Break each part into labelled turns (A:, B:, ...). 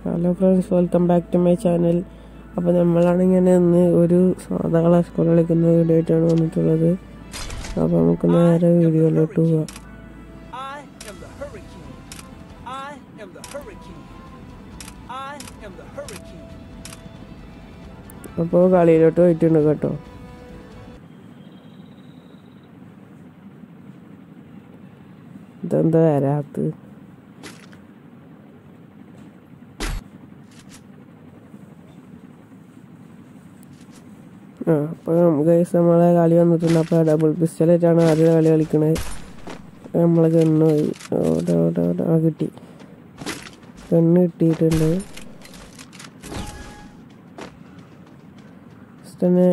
A: Hello friends welcome back to my channel അപ്പോൾ നമ്മളാണ് ഇങ്ങനെ ഇന്ന് ഒരു സാധാ ക്ലാസ് കോൾ കളിക്കുന്ന വീഡിയോ ആയിട്ടാണ് വന്നിട്ടുള്ളത് അപ്പോൾ നമുക്ക് നേരെ വീഡിയോയിലോട്ട് പോവാം
B: I am the hurricane. I am the hurricane. I am the hurricane.
A: അപ്പോൾ കളിയിലോട്ട് പോയിട്ടുണ്ട് കേട്ടോ ഇതെന്താ വരാത്ത് ആ അപ്പോൾ ഗൈസ് നമ്മളെ കളി വന്നിട്ടുണ്ട് അപ്പോൾ ഡബിൾ പിസ്റ്റലായിട്ടാണ് ആദ്യം കളി കളിക്കണത് നമ്മളെ ഗണ്ണ് പോയി ഓടെ ഓടെ ഓടെ ആ കിട്ടി ഗണ്ണ് കിട്ടിയിട്ടുണ്ട് തന്നെ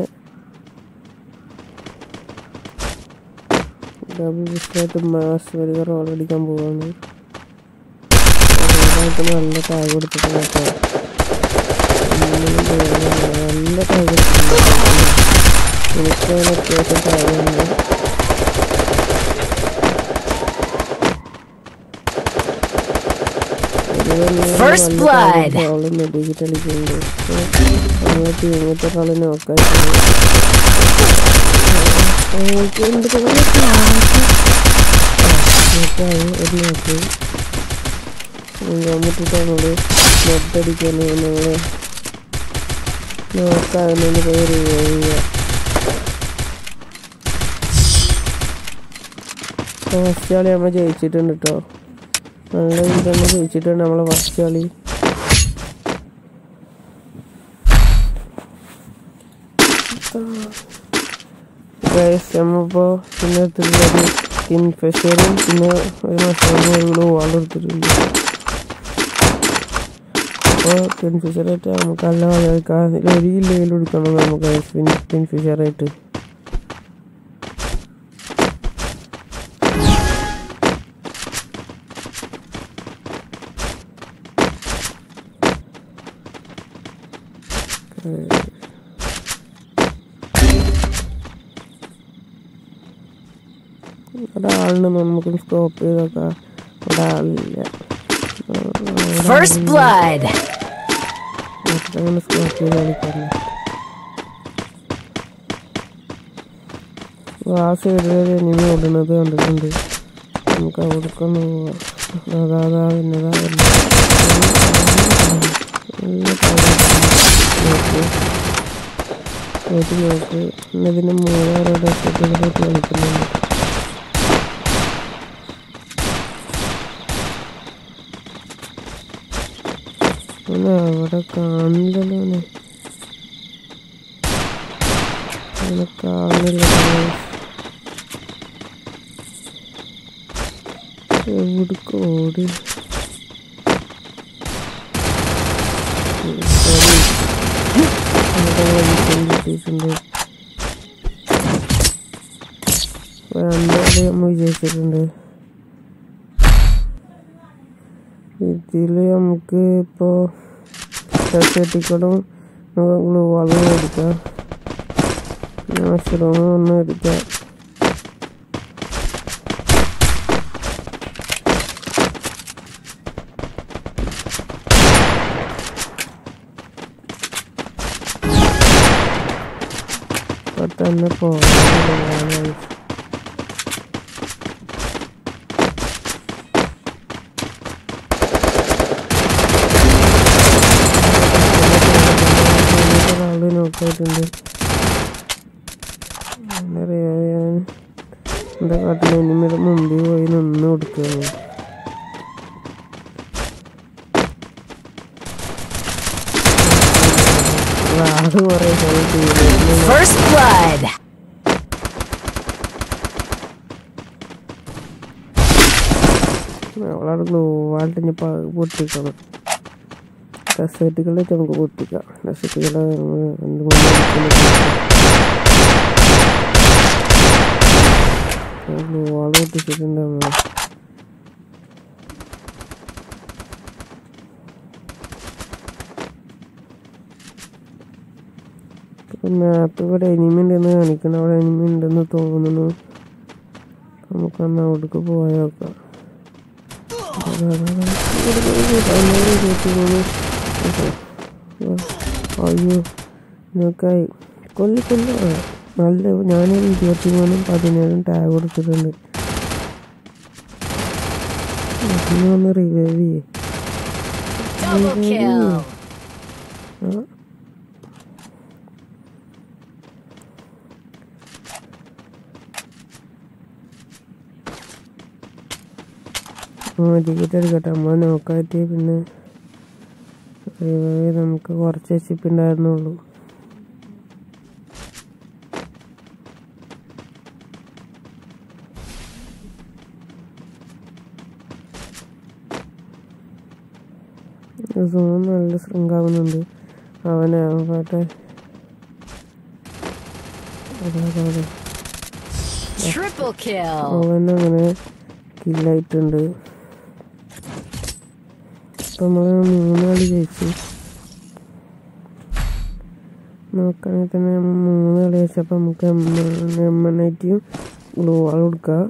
A: ഡബിൾ പിസ്റ്റലായിട്ട് മാസ് വരിക റോൾ അടിക്കാൻ പോവാണ് അതിനായിട്ട് നല്ല ടാഗ് കൊടുത്തിട്ടുണ്ട് കേട്ടോ ഒന്നിനും പേടിയില്ല. നല്ല ടാഗ് കൊടുത്തിട്ടുണ്ട് എനിക്ക് അതിന് അത്യാവശ്യം ടാഗുണ്ട്
C: First blood.
A: മെഡിക്കറ്റ് കളിക്കുന്നുണ്ട് നമ്മളെ ടീമത്തെ ഒരാളെ നോക്കായിട്ടുണ്ട് എനിക്ക് എന്ത് നോക്കായി ഒരു നോക്ക് മുട്ടിട്ട് നമ്മള് നെട്ടടിക്കാൻ നമ്മള് നോക്കാവുന്നതിന് പേര് ചെയ്യുക ഫസ്റ്റ് കളി നമ്മൾ ജയിച്ചിട്ടുണ്ട് കേട്ടോ നല്ല രീതിയിൽ തന്നെ ജയിച്ചിട്ടുണ്ട് നമ്മളെ ഫസ്റ്റ് കളി ഗൈസ് നമ്മളിപ്പോൾ പിന്നെ എടുത്തിട്ടുള്ളത് കിൻഫിഷറും പിന്നെ ഒരു മസാല വാൾ എടുത്തിട്ടുണ്ട് അപ്പോൾ കിൻഫിഷറായിട്ട് നമുക്ക് നല്ല കളിക്കാം അതിൽ ഒരു കില്ലെങ്കിലും എടുക്കണം നമുക്ക് കിൻഫിഷറായിട്ട് ഒരാളിന് നമുക്ക് സ്കോപ്പ് ചെയ്തൊക്കെ ഒരാളില്ല
C: First blood.
A: അങ്ങനെ സ്കോപ്പ് ചെയ്ത് കളിക്കാറില്ല ആ സൈഡിൽ ഒരു എനിമി ഓടുന്നത് കണ്ടിട്ടുണ്ട് നമുക്ക് അവിടേക്ക് ഒന്ന് പോവാം അതാ അതാ പിന്നതാ വരുന്നത്. നല്ല നോക്ക് നോക്ക് നോക്ക് പിന്നെ ഇതിന് മൂന്നാറ് സെറ്റുകളായിട്ട് കളിക്കുന്നുണ്ട് ഓനെ അവിടെ കാണില്ലല്ലോ ഓനെ അവനെ കാണില്ല എവിടേക്ക് ഓടി കിട്ടിയിട്ടുണ്ട് രണ്ടാളെ നമ്മൾ വിജയിച്ചിട്ടുണ്ട് ഇതിൽ നമുക്ക് ഇപ്പോൾ സെറ്റിക്കടും ഗ്ലൂ വാളും എടുക്കാം മഷ്റൂം ഒന്ന് എടുക്കാം ഇപ്പൊ തന്നെ പോകാൻ ഒരാള് നോക്കായിട്ടുണ്ട് അറിയാൻ എന്താ കാട്ടിൽ ഇനിമയുടെ മുമ്പിൽ പോയി നിന്ന് കൊടുക്കുകയാണ് ആള് കുറെ സ്ഥലത്ത്
C: First blood.
A: അവളവിടെ ഗ്ലൂ വാളിട്ട് ഇനി പൊട്ടിക്കണം ഡെസേർട്ടുകളായിട്ട് നമുക്ക് പൊട്ടിക്കാം ഡെസേർട്ടുകളെ രണ്ട് മൂന്ന് ഗ്ലൂ വാൾ പൊട്ടിച്ചിട്ടുണ്ട് നമ്മൾ മാപ്പ് ഇവിടെ എനിമി ഉണ്ടെന്ന് കാണിക്കണം അവിടെ എനിമി ഉണ്ടെന്ന് തോന്നുന്നു നമുക്കന്ന് അവിടേക്ക് പോയി നോക്കാം അയ്യോ നോക്കായി കൊല്ലി കൊല്ലി ആ, നല്ല ഞാൻ ഇരുപത്തി മൂന്നും പതിനേഴും ടാഗ് കൊടുത്തിട്ടുണ്ട് ഇതിനെ ഒന്ന് റിവൈവ് ചെയ്യേ
C: Double kill.
A: ടിക്കറ്റ് എടുക്കട്ടെ നമ്മൾ നോക്കാറ്റ് പിന്നെ റിവൈവ് നമുക്ക് കുറച്ച് എച്ചിപ്പ് ഉണ്ടായിരുന്നുള്ളൂ സോൺ നല്ല ശൃംഗാവുന്നുണ്ട് അവനെ അവട്ടെ അതെ അതെ അതെ
C: Triple kill.
A: അവൻ അങ്ങനെ കില്ലായിട്ടുണ്ട് ഇപ്പൊ നമ്മള് മൂന്ന് കളി ജയിച്ചു നോക്കുകയാണെങ്കിൽ തന്നെ നമ്മൾ മൂന്ന് കളി ജയിച്ചപ്പോൾ നമുക്ക് എം എൻ ഐറ്റിയും ഗ്ലൂ വാൾ കൊടുക്കുക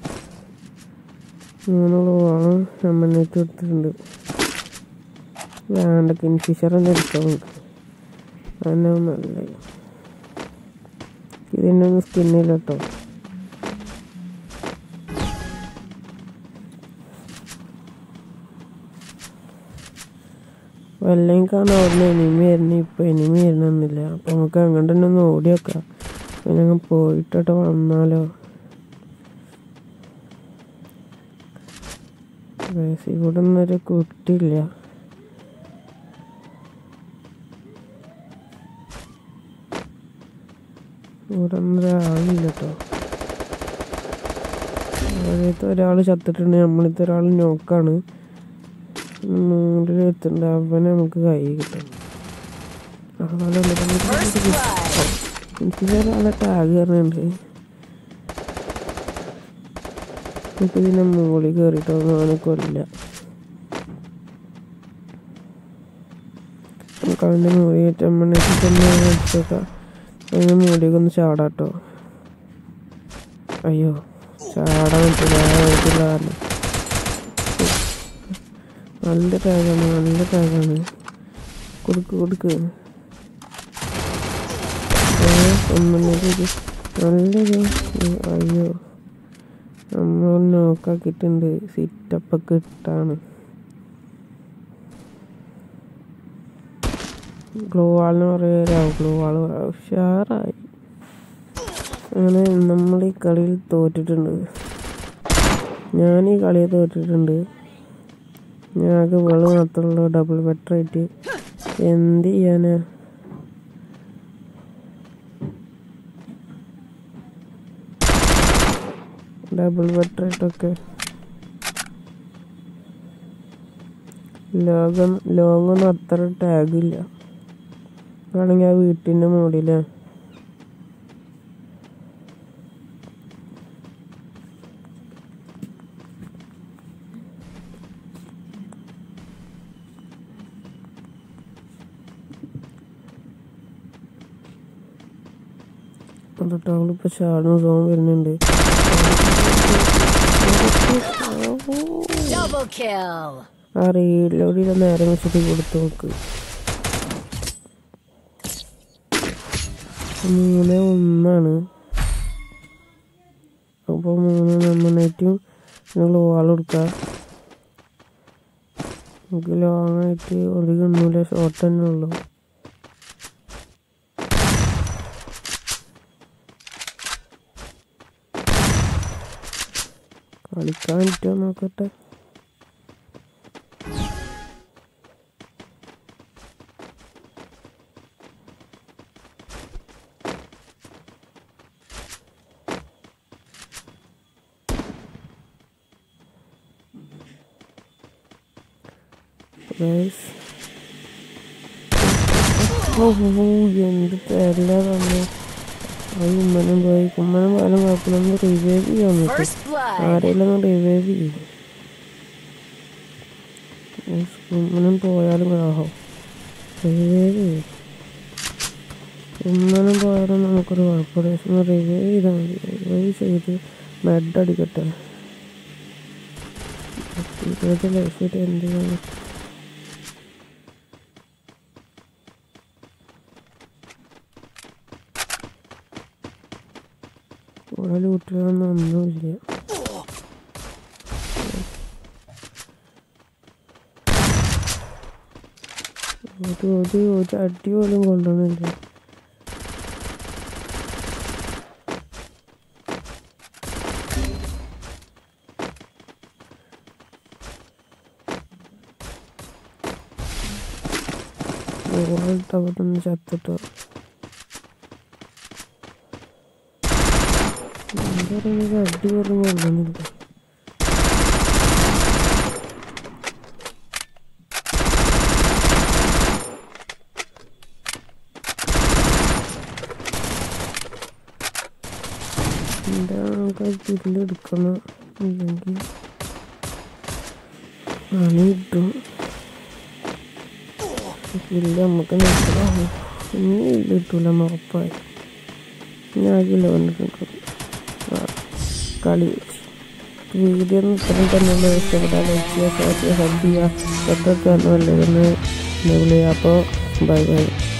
A: മൂന്ന് ഗ്ലൂ വാളും എം എൻ ഐറ്റും എടുത്തിട്ടുണ്ട് വേണ്ട കിൻഫിഷർ തന്നെ എടുത്തോണ്ട് അതന്നെ നല്ലത് ഇതിൻ്റെ ഒന്നും സ്കിന്നില്ല കേട്ടോ വല്ലതും കാണാൻ അവിടുന്ന് എനിമി വരുന്ന ഇപ്പൊ എനിമി വരുന്നില്ല അപ്പൊ നമുക്ക് അങ്ങോട്ട് തന്നെ ഒന്ന് ഓടി വെക്കാം പിന്നെ അങ്ങ് പോയിട്ടോട്ട് വന്നാലോ ഗൈസ്, ഇവിടെ ഒന്നൊരു കുട്ടിയില്ല ഇവിടെ ഒന്നും ഒരാളില്ല കേട്ടോ അതായത് ഒരാൾ ചത്തിട്ടുണ്ട് നമ്മളിത്തെ ഒരാൾ നോക്കാണ് നൂറിൽ എത്തണ്ട അവനെ നമുക്ക് കൈ കിട്ടും അതുപോലെ
C: First blood.
A: എനിക്ക് ഒരാളെ ടാഗ് കയറുന്നുണ്ട് നമുക്ക് ഇതിനെ മുകളിൽ കയറിയിട്ടൊന്നും അവനെ കൊല്ല നമുക്ക് അവൻ്റെ മുകളിൽ ഏറ്റമ്മണ്ണേക്ക് തന്നെ അടിച്ചേക്കാം അതിന് മുകളിലേക്ക് ഒന്ന് ചാടാട്ടോ അയ്യോ ചാടാൻ പറ്റില്ല പറ്റില്ല കാരണം നല്ല ടാഗാണ് നല്ല ടാഗാണ് കൊടുക്ക് കൊടുക്ക് ഏ, ഒന്നുമില്ല നല്ലൊരു അയ്യോ നമ്മൾ നോക്കാക്കിയിട്ടുണ്ട് സിറ്റപ്പൊക്കെ ഇട്ടാണ് ഗ്ലൂ വാളിന് പറയുക ഗ്ലൂ വാള് ഉഷാറായി അങ്ങനെ നമ്മൾ ഈ കളിയിൽ തോറ്റിട്ടുണ്ട് ഞാൻ ഈ കളിയിൽ തോറ്റിട്ടുണ്ട് ഞങ്ങൾക്ക് വെള്ളം മാത്രമുള്ള ഡബിൾ ബെറ്ററായിട്ട് എന്ത് ചെയ്യാനാ ഡബിൾ ബെറ്ററായിട്ടൊക്കെ ലോകം ലോങ്ങൊന്നും അത്ര ടാഗില്ല ആണെങ്കിൽ ആ വീട്ടിൻ്റെ മുകളിലാ എന്നിട്ട് അവളിപ്പോൾ ചാടുന്ന സോൺ വരുന്നുണ്ട്
C: Double kill.
A: ആ റീലോട് ചെയ്ത നേരം വെച്ചിട്ട് കൊടുത്തു നോക്ക് മൂന്ന് ഒന്നാണ് അപ്പോൾ മൂന്ന് നന്നായിട്ടും നിങ്ങൾ വാൾ കൊടുക്കുക നമുക്ക് ലോങ് ആയിട്ട് ഒരു കണ്ണൂല ഷോർട്ട് തന്നെ ഉള്ളു കളിക്കാൻ പറ്റുമോ നോക്കട്ടെ Guys. ഓ ഓ, എന്ത് തെരലാണ് ആ ഉമ്മനും പോയി ഉമ്മനും പോയാലും കുഴപ്പമില്ല റിവൈവ് ചെയ്യാൻ പറ്റും
C: First blood.
A: ആരെങ്കിലും ഒന്ന് റിവൈവ് ചെയ്യും ഉമ്മനും പോയാലും ആഹോ റിവൈവ് ചെയ്യും ഉമ്മനും പോയാലും നമുക്കൊരു കുഴപ്പമില്ല പക്ഷെ ഒന്ന് റിവൈവ് ചെയ്താൽ മതി റിവൈവ് ചെയ്ത് മെഡ് അടിക്കട്ടെ ഇരുപത് ലൈഫായിട്ട് എന്ത് ചെയ്യാൻ ഇവിടെ ലൂട്ടിലൊന്നും ഒന്നുമില്ല ഒരു ഒരു ഒരു അടി പോലും കൊള്ളണില്ല ഓൾട്ടവിടുന്ന് ചത്തിട്ടോ എന്താ പറയുക അടി പോലും കൊള്ളണില്ല എന്താ നമുക്ക് കില്ലെടുക്കണം ഇല്ലെങ്കിൽ പണി കിട്ടും കില്ല് നമുക്ക് നിർത്തണം ഇനി കില്ല് കിട്ടൂല ഉറപ്പായി ഞാൻ കില്ല് വന്നിട്ടുണ്ട് ആ, കളി വീഡിയോ ഒന്നും ഇത്രയും തന്നെയുള്ള ഇഷ്ടപ്പെട്ടാൽ ലൈക്ക് ചെയ്യുക ഷെയർ ചെയ്യുക സബ് ചെയ്യുക തൊട്ടൊക്കെ നല്ലതെന്ന് അപ്പോൾ ബൈ ബൈ